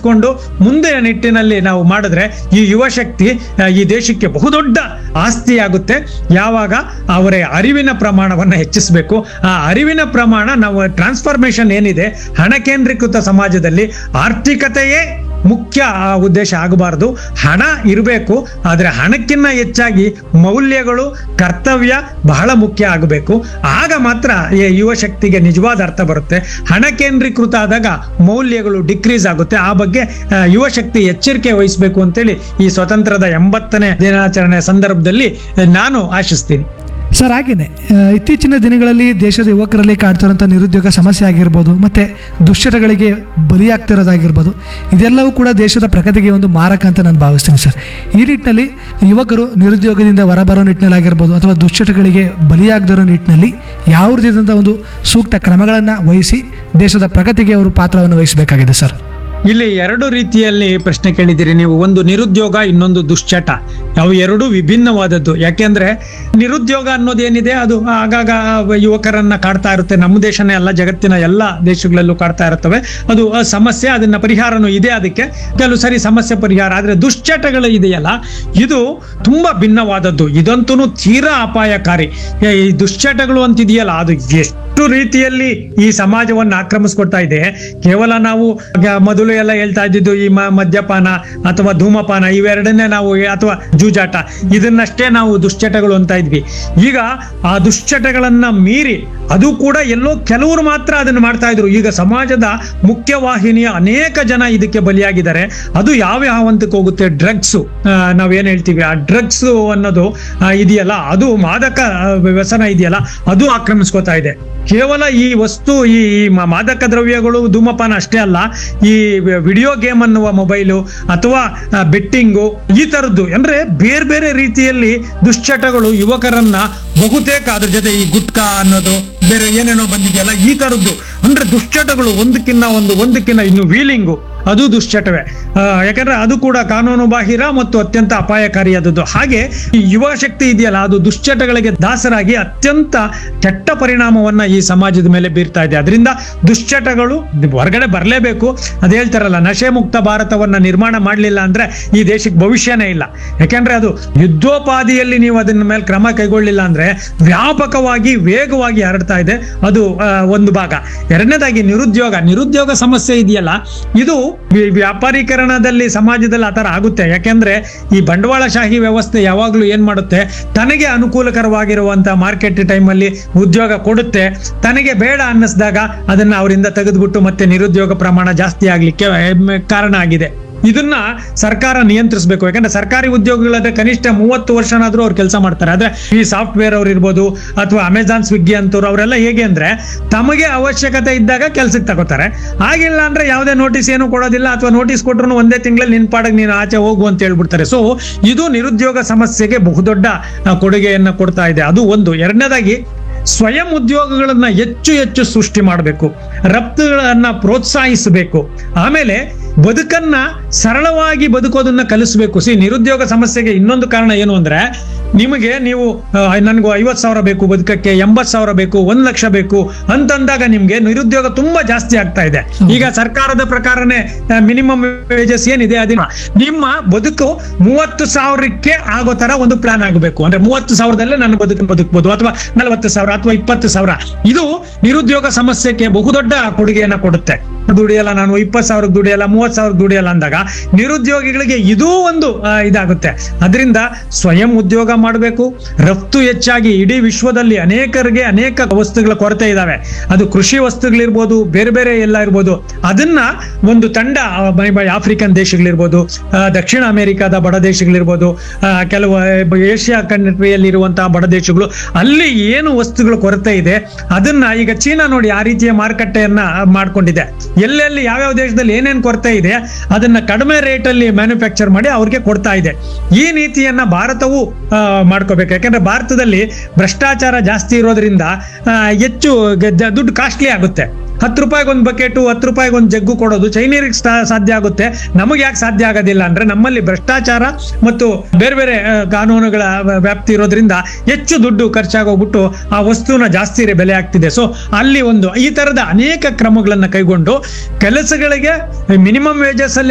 ಅಳವಡಿಸ್ಕೊಂಡು ಮುಂದೆ ನಿಟ್ಟಿನಲ್ಲಿ ನಾವು ಮಾಡಿದ್ರೆ ಈ ಯುವ ಶಕ್ತಿ ಆ, ಈ ದೇಶಕ್ಕೆ ಬಹುದೊಡ್ಡ ಆಸ್ತಿಯಾಗುತ್ತೆ ಯಾವಾಗ ಅವರ ಅರಿವಿನ ಪ್ರಮಾಣವನ್ನು ಹೆಚ್ಚಿಸಬೇಕು ಆ ಅರಿವಿನ ಪ್ರಮಾಣ ನಾವು ಟ್ರಾನ್ಸ್ಫಾರ್ಮೇಶನ್ ಏನಿದೆ ಹಣ ಕೇಂದ್ರೀಕೃತ ಸಮಾಜದಲ್ಲಿ ಆರ್ಥಿಕತೆಯೇ ಮುಖ್ಯ ಆ ಉದ್ದೇಶ ಆಗಬಾರದು ಹಣ ಇರಬೇಕು ಆದರೆ ಹಣಕ್ಕಿಂತ ಹೆಚ್ಚಾಗಿ ಮೌಲ್ಯಗಳು ಕರ್ತವ್ಯ ಬಹಳ ಮುಖ್ಯ ಆಗಬೇಕು ಆಗ ಮಾತ್ರ ಈ ಯುವ ಶಕ್ತಿಗೆ ನಿಜವಾದ ಅರ್ಥ ಬರುತ್ತೆ ಹಣ ಕೇಂದ್ರೀಕೃತ ಆದಾಗ ಮೌಲ್ಯಗಳು ಡಿಕ್ರೀಸ್ ಆಗುತ್ತೆ ಆ ಬಗ್ಗೆ ಆ, ಯುವ ಶಕ್ತಿ ಎಚ್ಚರಿಕೆ ವಹಿಸಬೇಕು ಅಂತೇಳಿ ಈ ಸ್ವತಂತ್ರದ ಎಂಬತ್ತನೇ ದಿನಾಚರಣೆ ಸಂದರ್ಭದಲ್ಲಿ ಆ, ನಾನು ಆಶಿಸ್ತೀನಿ ಸರ್ ಹಾಗೇನೆ ಆ, ಇತ್ತೀಚಿನ ದಿನಗಳಲ್ಲಿ ದೇಶದ ಯುವಕರಲ್ಲಿ ಕಾಡ್ತಿರೋಂಥ ನಿರುದ್ಯೋಗ ಸಮಸ್ಯೆ ಆಗಿರ್ಬೋದು ಮತ್ತು ದುಶ್ಚಟಗಳಿಗೆ ಬಲಿಯಾಗ್ತಿರೋದಾಗಿರ್ಬೋದು ಇದೆಲ್ಲವೂ ಕೂಡ ದೇಶದ ಪ್ರಗತಿಗೆ ಒಂದು ಮಾರಕ ಅಂತ ನಾನು ಭಾವಿಸ್ತೀನಿ ಸರ್ ಈ ನಿಟ್ಟಿನಲ್ಲಿ ಯುವಕರು ನಿರುದ್ಯೋಗದಿಂದ ಹೊರಬರೋ ನಿಟ್ಟಿನಲ್ಲಿ ಆಗಿರ್ಬೋದು ಅಥವಾ ದುಶ್ಚಟಗಳಿಗೆ ಬಲಿಯಾಗದಿರೋ ನಿಟ್ಟಿನಲ್ಲಿ ಯಾವ ರೀತಿಯಾದಂಥ ಒಂದು ಸೂಕ್ತ ಕ್ರಮಗಳನ್ನು ವಹಿಸಿ ದೇಶದ ಪ್ರಗತಿಗೆ ಅವರು ಪಾತ್ರವನ್ನು ವಹಿಸಬೇಕಾಗಿದೆ ಸರ್ ಇಲ್ಲಿ ಎರಡು ರೀತಿಯಲ್ಲಿ ಪ್ರಶ್ನೆ ಕೇಳಿದ್ದೀರಿ ನೀವು ಒಂದು ನಿರುದ್ಯೋಗ ಇನ್ನೊಂದು ದುಶ್ಚಟ ಅವು ಎರಡು ವಿಭಿನ್ನವಾದದ್ದು ಯಾಕೆಂದ್ರೆ ನಿರುದ್ಯೋಗ ಅನ್ನೋದೇನಿದೆ ಅದು ಆಗಾಗ ಯುವಕರನ್ನ ಕಾಡ್ತಾ ಇರುತ್ತೆ ನಮ್ಮ ದೇಶನೇ ಅಲ್ಲ ಜಗತ್ತಿನ ಎಲ್ಲ ದೇಶಗಳಲ್ಲೂ ಕಾಡ್ತಾ ಇರುತ್ತವೆ ಅದು ಆ ಸಮಸ್ಯೆ ಅದನ್ನ ಪರಿಹಾರನೂ ಇದೆ ಅದಕ್ಕೆ ಕೆಲವು ಸರಿ ಸಮಸ್ಯೆ ಪರಿಹಾರ ಆದ್ರೆ ದುಶ್ಚಟಗಳು ಇದೆಯಲ್ಲ ಇದು ತುಂಬಾ ಭಿನ್ನವಾದದ್ದು ಇದಂತೂ ತೀರಾ ಅಪಾಯಕಾರಿ ಏ, ಈ ದುಶ್ಚಟಗಳು ಅಂತಿದೆಯಲ್ಲ ಅದು ಎಷ್ಟು ರೀತಿಯಲ್ಲಿ ಈ ಸಮಾಜವನ್ನು ಆಕ್ರಮಿಸ್ಕೊಡ್ತಾ ಇದೆ ಕೇವಲ ನಾವು ಗ- ಮೊದಲು ಎಲ್ಲ ಹೇಳ್ತಾ ಇದ್ದಿದ್ದು ಈ ಮ- ಮದ್ಯಪಾನ ಅಥವಾ ಧೂಮಪಾನ ಇವೆರಡನ್ನೇ ನಾವು ಅಥವಾ ಜೂಜಾಟ ಇದನ್ನಷ್ಟೇ ನಾವು ದುಶ್ಚಟಗಳು ಅಂತ ಇದ್ವಿ ಈಗ ಆ ದುಶ್ಚಟಗಳನ್ನ ಮೀರಿ ಅದು ಕೂಡ ಎಲ್ಲೋ ಕೆಲವರು ಮಾತ್ರ ಅದನ್ನು ಮಾಡ್ತಾ ಇದ್ರು ಈಗ ಸಮಾಜದ ಮುಖ್ಯವಾಹಿನಿಯ ಅನೇಕ ಜನ ಇದಕ್ಕೆ ಬಲಿಯಾಗಿದ್ದಾರೆ ಅದು ಯಾವ ಯಾವ ಹಂತಕ್ಕೆ ಹೋಗುತ್ತೆ ಡ್ರಗ್ಸ್ ನಾವೇನ್ ಹೇಳ್ತೀವಿ ಆ ಡ್ರಗ್ಸ್ ಅನ್ನೋದು ಆ, ಇದೆಯಲ್ಲ ಅದು ಮಾದಕ ಆ, ವ್ಯಸನ ಇದೆಯಲ್ಲ ಅದು ಆಕ್ರಮಿಸ್ಕೋತಾ ಇದೆ ಕೇವಲ ಈ ವಸ್ತು ಈ ಈ ಮ- ಮಾದಕ ದ್ರವ್ಯಗಳು ಧೂಮಪಾನ ಅಷ್ಟೇ ಅಲ್ಲ ಈ ವಿಡಿಯೋ ಗೇಮ್ ಅನ್ನುವ ಮೊಬೈಲು ಅಥವಾ ಬೆಟ್ಟಿಂಗು ಈ ತರದ್ದು ಅಂದ್ರೆ ಬೇರೆ ಬೇರೆ ರೀತಿಯಲ್ಲಿ ದುಶ್ಚಟಗಳು ಯುವಕರನ್ನ ಬಹುತೇಕ ಅದ್ರ ಜೊತೆ ಈ ಗುಟ್ಕಾ ಅನ್ನೋದು ಬೇರೆ ಏನೇನೋ ಬಂದಿದೆಯಲ್ಲ ಈ ತರದ್ದು ಅಂದ್ರೆ ದುಶ್ಚಟಗಳು ಒಂದಕ್ಕಿನ್ನ ಒಂದು ಒಂದಕ್ಕಿನ್ನ ಇನ್ನು ವೀಲಿಂಗು ಅದು ದುಶ್ಚಟವೇ ಆ, ಯಾಕಂದ್ರೆ ಅದು ಕೂಡ ಕಾನೂನು ಬಾಹಿರ ಮತ್ತು ಅತ್ಯಂತ ಅಪಾಯಕಾರಿಯಾದದ್ದು ಹಾಗೆ ಈ ಯುವ ಶಕ್ತಿ ಇದೆಯಲ್ಲ ಅದು ದುಶ್ಚಟಗಳಿಗೆ ದಾಸರಾಗಿ ಅತ್ಯಂತ ಕೆಟ್ಟ ಪರಿಣಾಮವನ್ನ ಈ ಸಮಾಜದ ಮೇಲೆ ಬೀರ್ತಾ ಇದೆ ಅದರಿಂದ ದುಶ್ಚಟಗಳು ಹೊರಗಡೆ ಬರಲೇಬೇಕು ಅದ್ ಹೇಳ್ತಾರಲ್ಲ ನಶೆ ಮುಕ್ತ ಭಾರತವನ್ನ ನಿರ್ಮಾಣ ಮಾಡಲಿಲ್ಲ ಅಂದ್ರೆ ಈ ದೇಶಕ್ಕೆ ಭವಿಷ್ಯನೇ ಇಲ್ಲ ಯಾಕಂದ್ರೆ ಅದು ಯುದ್ಧೋಪಾದಿಯಲ್ಲಿ ನೀವು ಅದನ್ನ ಮೇಲೆ ಕ್ರಮ ಕೈಗೊಳ್ಳಿಲ್ಲ ಅಂದ್ರೆ ವ್ಯಾಪಕವಾಗಿ ವೇಗವಾಗಿ ಹರಡ್ತಾ ಇದೆ ಅದು ಆ, ಒಂದು ಭಾಗ ಎರಡನೇದಾಗಿ ನಿರುದ್ಯೋಗ ನಿರುದ್ಯೋಗ ಸಮಸ್ಯೆ ಇದೆಯಲ್ಲ ಇದು ವಿ- ವ್ಯಾಪಾರೀಕರಣದಲ್ಲಿ ಸಮಾಜದಲ್ಲಿ ಆತರ ಆಗುತ್ತೆ ಯಾಕೆಂದ್ರೆ ಈ ಬಂಡವಾಳಶಾಹಿ ವ್ಯವಸ್ಥೆ ಯಾವಾಗ್ಲೂ ಏನ್ ಮಾಡುತ್ತೆ ತನಗೆ ಅನುಕೂಲಕರವಾಗಿರುವಂತ ಮಾರ್ಕೆಟ್ ಟೈಮಲ್ಲಿ ಉದ್ಯೋಗ ಕೊಡುತ್ತೆ ತನಗೆ ಬೇಡ ಅನ್ನಿಸಿದಾಗ ಅದನ್ನ ಅವರಿಂದ ತೆಗೆದುಬಿಟ್ಟು ಮತ್ತೆ ನಿರುದ್ಯೋಗ ಪ್ರಮಾಣ ಜಾಸ್ತಿ ಆಗ್ಲಿಕ್ಕೆ ಎಮ್, ಕಾರಣ ಆಗಿದೆ ಇದನ್ನ ಸರ್ಕಾರ ನಿಯಂತ್ರಿಸಬೇಕು ಯಾಕಂದ್ರೆ ಸರ್ಕಾರಿ ಉದ್ಯೋಗಗಳಾದ್ರೆ ಕನಿಷ್ಠ ಮೂವತ್ತು ವರ್ಷನಾದ್ರೂ ಅವ್ರು ಕೆಲಸ ಮಾಡ್ತಾರೆ ಆದ್ರೆ ಈ ಸಾಫ್ಟ್ವೇರ್ ಅವ್ರು ಇರ್ಬೋದು ಅಥವಾ ಅಮೆಜಾನ್ ಸ್ವಿಗ್ಗಿ ಅಂತವ್ರು ಅವರೆಲ್ಲ ಹೇಗೆ ಅಂದ್ರೆ ತಮಗೆ ಅವಶ್ಯಕತೆ ಇದ್ದಾಗ ಕೆಲ್ಸಕ್ಕೆ ತಗೋತಾರೆ ಆಗಿಲ್ಲ ಅಂದ್ರೆ ಯಾವುದೇ ನೋಟಿಸ್ ಏನು ಕೊಡೋದಿಲ್ಲ ಅಥವಾ ನೋಟಿಸ್ ಕೊಟ್ರು ಒಂದೇ ತಿಂಗಳಲ್ಲಿ ನಿನ್ ಪಾಡಗ್ ನೀನು ಆಚೆ ಹೋಗು ಅಂತ ಹೇಳ್ಬಿಡ್ತಾರೆ ಸೊ ಇದು ನಿರುದ್ಯೋಗ ಸಮಸ್ಯೆಗೆ ಬಹುದೊಡ್ಡ ಆ, ಕೊಡುಗೆಯನ್ನ ಕೊಡ್ತಾ ಇದೆ ಅದು ಒಂದು ಎರಡನೇದಾಗಿ ಸ್ವಯಂ ಉದ್ಯೋಗಗಳನ್ನ ಹೆಚ್ಚು ಹೆಚ್ಚು ಸೃಷ್ಟಿ ಮಾಡಬೇಕು ರಫ್ತುಗಳನ್ನ ಪ್ರೋತ್ಸಾಹಿಸಬೇಕು ಆಮೇಲೆ ಬದುಕನ್ನ ಸರಳವಾಗಿ ಬದುಕೋದನ್ನ ಕಲಿಸಬೇಕು ಸಿ ನಿರುದ್ಯೋಗ ಸಮಸ್ಯೆಗೆ ಇನ್ನೊಂದು ಕಾರಣ ಏನು ಅಂದ್ರೆ ನಿಮಗೆ ನೀವು ನನಗೂ ಐವತ್ ಸಾವಿರ ಬೇಕು ಬದುಕಕ್ಕೆ ಎಂಬತ್ ಸಾವಿರ ಬೇಕು ಒಂದ್ ಲಕ್ಷ ಬೇಕು ಅಂತಂದಾಗ ನಿಮ್ಗೆ ನಿರುದ್ಯೋಗ ತುಂಬಾ ಜಾಸ್ತಿ ಆಗ್ತಾ ಇದೆ ಈಗ ಸರ್ಕಾರದ ಪ್ರಕಾರನೇ ಮಿನಿಮಮ್ ವೇಜಸ್ ಏನಿದೆ ಅದನ್ನ ನಿಮ್ಮ ಬದುಕು ಮೂವತ್ತು ಸಾವಿರಕ್ಕೆ ಆಗೋ ತರ ಒಂದು ಪ್ಲಾನ್ ಆಗಬೇಕು ಅಂದ್ರೆ ಮೂವತ್ತು ಸಾವಿರದಲ್ಲೇ ನನ್ನ ಬದುಕು ಬದುಕಬಹುದು ಅಥವಾ ನಲವತ್ತು ಸಾವಿರ ಅಥವಾ ಇಪ್ಪತ್ತು ಸಾವಿರ ಇದು ನಿರುದ್ಯೋಗ ಸಮಸ್ಯೆಗೆ ಬಹುದೊಡ್ಡ ಕೊಡುಗೆಯನ್ನ ಕೊಡುತ್ತೆ ದುಡಿಯಲ್ಲ ನಾನು ಇಪ್ಪತ್ತು ಸಾವಿರಕ್ಕೆ ದುಡಿಯಲ್ಲ ಮೂವತ್ತು ಸಾವಿರಕ್ಕೆ ದುಡಿಯಲ್ಲ ಅಂದಾಗ ನಿರುದ್ಯೋಗಿಗಳಿಗೆ ಇದೂ ಒಂದು ಆ, ಇದಾಗುತ್ತೆ ಅದರಿಂದ ಸ್ವಯಂ ಉದ್ಯೋಗ ಮಾಡಬೇಕು ರಫ್ತು ಹೆಚ್ಚಾಗಿ ಇಡೀ ವಿಶ್ವದಲ್ಲಿ ಅನೇಕರಿಗೆ ಅನೇಕ ವಸ್ತುಗಳ ಕೊರತೆ ಇದಾವೆ ಅದು ಕೃಷಿ ವಸ್ತುಗಳಿರ್ಬೋದು ಬೇರೆ ಬೇರೆ ಎಲ್ಲ ಇರ್ಬೋದು ಅದನ್ನ ಒಂದು ತಂಡ ಆ, ಬೈ ಬೈ ಆಫ್ರಿಕನ್ ದೇಶಗಳಿರ್ಬೋದು ಆ, ದಕ್ಷಿಣ ಅಮೆರಿಕಾದ ಬಡ ದೇಶಗಳಿರ್ಬೋದು ಆ, ಕೆಲವು ಆ, ಏಷ್ಯಾ ಕಂಟ್ರಿಯಲ್ಲಿ ಇರುವಂತಹ ಬಡ ದೇಶಗಳು ಅಲ್ಲಿ ಏನು ವಸ್ತುಗಳ ಕೊರತೆ ಇದೆ ಅದನ್ನ ಈಗ ಚೀನಾ ನೋಡಿ ಆ ರೀತಿಯ ಮಾರುಕಟ್ಟೆಯನ್ನ ಮಾಡ್ಕೊಂಡಿದೆ ಎಲ್ಲೆಲ್ಲಿ ಯಾವ್ಯಾವ ದೇಶದಲ್ಲಿ ಏನೇನ್ ಕೊರತೆ ಇದೆ ಅದನ್ನ ಕಡಿಮೆ ರೇಟ್ ಅಲ್ಲಿ ಮ್ಯಾನುಫ್ಯಾಕ್ಚರ್ ಮಾಡಿ ಅವ್ರಿಗೆ ಕೊಡ್ತಾ ಇದೆ ಈ ನೀತಿಯನ್ನ ಭಾರತವು ಆ, ಮಾಡ್ಕೋಬೇಕು ಯಾಕಂದ್ರೆ ಭಾರತದಲ್ಲಿ ಭ್ರಷ್ಟಾಚಾರ ಜಾಸ್ತಿ ಇರೋದ್ರಿಂದ ಆ, ಹೆಚ್ಚು ಗ- ಜ- ದುಡ್ಡು ಕಾಸ್ಟ್ಲಿ ಆಗುತ್ತೆ ಹತ್ತು ರೂಪಾಯಿಗೆ ಒಂದು ಬಕೆಟು ಹತ್ತು ರೂಪಾಯಿಗೆ ಒಂದು ಜಗ್ಗು ಕೊಡೋದು ಚೈನೀರಿಗೆ ಸಾಧ್ಯ ಆಗುತ್ತೆ ನಮಗೆ ಯಾಕೆ ಸಾಧ್ಯ ಆಗೋದಿಲ್ಲ ಅಂದ್ರೆ ನಮ್ಮಲ್ಲಿ ಭ್ರಷ್ಟಾಚಾರ ಮತ್ತು ಬೇರೆ ಬೇರೆ ಆ, ಕಾನೂನುಗಳ ವ್ಯ- ವ್ಯಾಪ್ತಿ ಇರೋದ್ರಿಂದ ಹೆಚ್ಚು ದುಡ್ಡು ಖರ್ಚಾಗೋಗ್ಬಿಟ್ಟು ಆ ವಸ್ತುನ ಜಾಸ್ತಿ ರೇ- ಬೆಲೆ ಆಗ್ತಿದೆ ಸೊ ಅಲ್ಲಿ ಒಂದು ಈ ತರದ ಅನೇಕ ಕ್ರಮಗಳನ್ನ ಕೈಗೊಂಡು ಕೆಲಸಗಳಿಗೆ ಮಿನಿಮಮ್ ವೇಜಸ್ ಅಲ್ಲಿ